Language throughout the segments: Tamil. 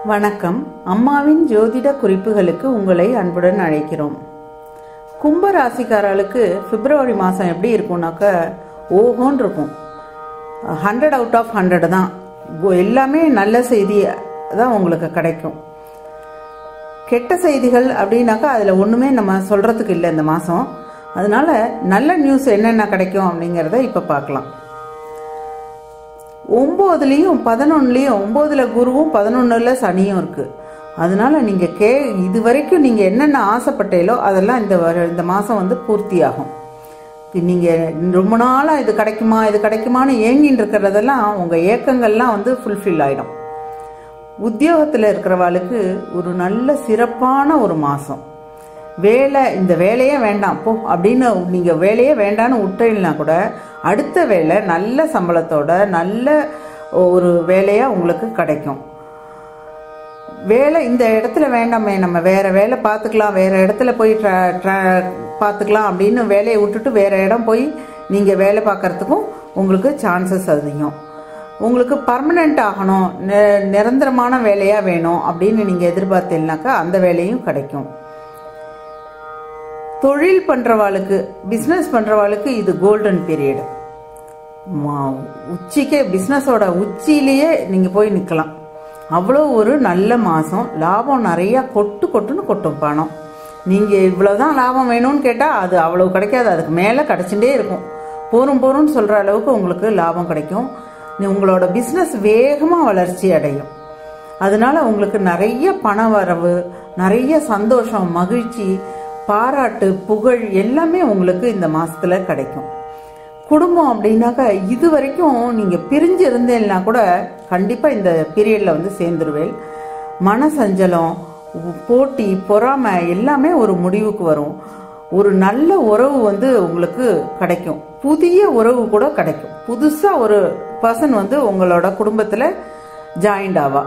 வணக்கம் அம்மாவின் ஜோதிட குறிப்புகளுக்கு உங்களை அன்புடன் அழைக்கிறோம் கும்ப ராசிக்காரர்களுக்கு பிப்ரவரி மாதம் எப்படி இருக்கும்னாக்க ஓஹோன்னு இருக்கும் ஹண்ட்ரட் அவுட் ஆஃப் ஹண்ட்ரட் தான் கோ- எல்லாமே நல்ல செய்தி தான் உங்களுக்கு கிடைக்கும் கெட்ட செய்திகள் அப்படின்னாக்கா அதில் ஒன்றுமே நம்ம சொல்கிறதுக்கு இல்லை இந்த மாதம் அதனால நல்ல நியூஸ் என்னென்ன கிடைக்கும் அப்படிங்கிறத இப்போ பார்க்கலாம் ஒம்போதுலேயும் பதினொன்னுலேயும் ஒம்போதுல குருவும் பதினொன்னுல சனியும் இருக்கு அதனால நீங்க கே இது வரைக்கும் நீங்க என்னென்ன ஆசைப்பட்டீங்களோ அதெல்லாம் இந்த வர- இந்த மாசம் வந்து பூர்த்தியாகும் இது நீங்க ரொம்ப நாளா இது கிடைக்குமா இது கிடைக்குமான்னு ஏங்கின்னு இருக்கிறதெல்லாம் உங்க ஏக்கங்கள்லாம் வந்து ஃபுல்ஃபில் ஆயிடும் உத்தியோகத்தில் இருக்கிறவாளுக்கு ஒரு நல்ல சிறப்பான ஒரு மாதம் வேலை இந்த வேலையே வேண்டாம் போ அப்படின்னு நீங்கள் வேலையே வேண்டான்னு விட்டீங்கன்னா கூட அடுத்த வேலை நல்ல சம்பளத்தோட நல்ல ஒரு வேலையாக உங்களுக்கு கிடைக்கும் வேலை இந்த இடத்துல வேண்டாமே நம்ம வேற வேலை பார்த்துக்கலாம் வேற இடத்துல போய் ட்ரா- ட்ரா- பார்த்துக்கலாம் அப்படின்னு வேலையை விட்டுட்டு வேற இடம் போய் நீங்கள் வேலை பார்க்கறதுக்கும் உங்களுக்கு சான்சஸ் அதிகம் உங்களுக்கு பர்மனெண்ட் ஆகணும் நி- நிரந்தரமான வேலையாக வேணும் அப்படின்னு நீங்கள் எதிர்பார்த்தீங்கன்னாக்கா அந்த வேலையும் கிடைக்கும் தொழில் பண்ணுறவாளுக்கு பிஸ்னஸ் பண்ணுறவாளுக்கு இது கோல்டன் பீரியடு உச்சிக்கே பிஸ்னஸோட உச்சியிலேயே நீங்கள் போய் நிற்கலாம் அவ்வளோ ஒரு நல்ல மாதம் லாபம் நிறையா கொட்டு கொட்டுன்னு கொட்டும் பணம் நீங்கள் இவ்வளோதான் லாபம் வேணும்னு கேட்டால் அது அவ்வளோ கிடைக்காது அதுக்கு மேலே கிடச்சுட்டே இருக்கும் போரும் போரும்னு சொல்கிற அளவுக்கு உங்களுக்கு லாபம் கிடைக்கும் நீ உங்களோட பிஸ்னஸ் வேகமாக வளர்ச்சி அடையும் அதனால உங்களுக்கு நிறைய பண வரவு நிறைய சந்தோஷம் மகிழ்ச்சி பாராட்டு புகழ் எல்லாமே உங்களுக்கு இந்த மாசத்துல கிடைக்கும் குடும்பம் அப்படின்னாக்கா இது வரைக்கும் நீங்க பிரிஞ்சு இருந்தேன்னா கூட கண்டிப்பா இந்த பீரியட்ல வந்து சேர்ந்துருவேன் மன சஞ்சலம் உ- போட்டி பொறாமை எல்லாமே ஒரு முடிவுக்கு வரும் ஒரு நல்ல உறவு வந்து உங்களுக்கு கிடைக்கும் புதிய உறவு கூட கிடைக்கும் புதுசா ஒரு பர்சன் வந்து உங்களோட குடும்பத்துல ஜாயிண்ட் ஆவா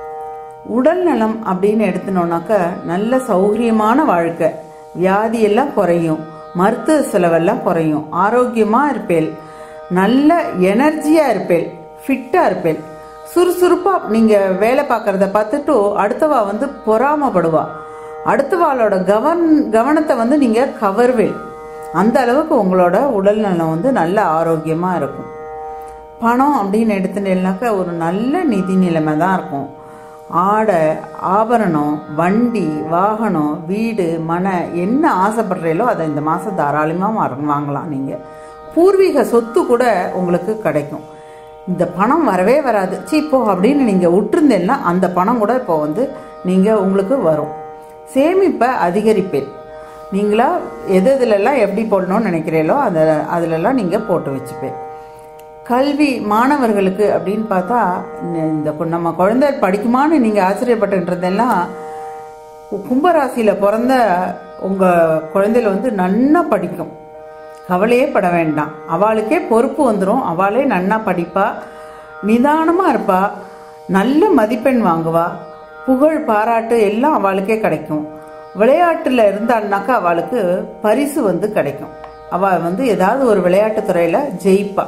உடல் நலம் அப்படின்னு எடுத்துனோம்னாக்க நல்ல சௌகரியமான வாழ்க்கை வியாதி எல்லாம் குறையும் மருத்துவ செலவெல்லாம் குறையும் ஆரோக்கியமா இருப்பேள் நல்ல எனர்ஜியா இருப்பேள் ஃபிட்டா இருப்பேள் சுறுசுறுப்பா நீங்க வேலை பார்க்கறத பார்த்துட்டு அடுத்தவா வந்து பொறாமப்படுவா அடுத்தவாளோட கவன் கவனத்தை வந்து நீங்க கவர்வேல் அந்த அளவுக்கு உங்களோட உடல் நலம் வந்து நல்ல ஆரோக்கியமா இருக்கும் பணம் அப்படின்னு எடுத்துட்டேன்னாக்கா ஒரு நல்ல நிதி நிலைமை தான் இருக்கும் ஆடை ஆபரணம் வண்டி வாகனம் வீடு மனை என்ன ஆசைப்படுறீங்களோ அதை இந்த மாதம் தாராளமாக வாங்கலாம் நீங்கள் பூர்வீக சொத்து கூட உங்களுக்கு கிடைக்கும் இந்த பணம் வரவே வராது சீ இப்போ அப்படின்னு நீங்கள் விட்டுருந்தேன்னா அந்த பணம் கூட இப்போ வந்து நீங்கள் உங்களுக்கு வரும் சேமிப்பை அதிகரிப்பேன் நீங்களா எது எதுலெல்லாம் எப்படி போடணும்னு நினைக்கிறீங்களோ அதை அதிலெல்லாம் நீங்கள் போட்டு வச்சுப்பேன் கல்வி மாணவர்களுக்கு அப்படின்னு பார்த்தா இந்த- இந்த கு- நம்ம குழந்தை படிக்குமான்னு நீங்கள் ஆச்சரியப்பட்டுன்றதெல்லாம் கும்பராசியில் பிறந்த உங்கள் குழந்தையில வந்து நன்னா படிக்கும் கவலையே பட வேண்டாம் அவளுக்கே பொறுப்பு வந்துடும் அவளே நன்னா படிப்பா நிதானமாக இருப்பா நல்ல மதிப்பெண் வாங்குவா புகழ் பாராட்டு எல்லாம் அவளுக்கே கிடைக்கும் விளையாட்டில் இருந்தாள்னாக்கா அவளுக்கு பரிசு வந்து கிடைக்கும் அவள் வந்து ஏதாவது ஒரு விளையாட்டுத் துறையில ஜெயிப்பா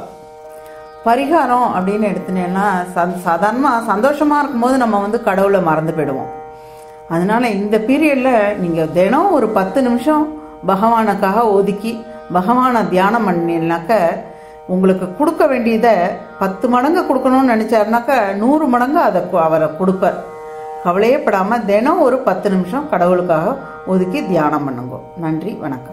பரிகாரம் அப்படின்னு எடுத்துனேன்னா சாதாரணமாக சந்தோஷமாக இருக்கும்போது நம்ம வந்து கடவுளை மறந்து போயிடுவோம் அதனால இந்த பீரியட்ல நீங்கள் தினம் ஒரு பத்து நிமிஷம் பகவானுக்காக ஒதுக்கி பகவானை தியானம் பண்ணினாக்க உங்களுக்கு கொடுக்க வேண்டியதை பத்து மடங்கு கொடுக்கணும்னு நினைச்சாருனாக்க நூறு மடங்கு அதை கு- அவரை கொடுப்பார் கவலையே படாம தினம் ஒரு பத்து நிமிஷம் கடவுளுக்காக ஒதுக்கி தியானம் பண்ணுங்க நன்றி வணக்கம்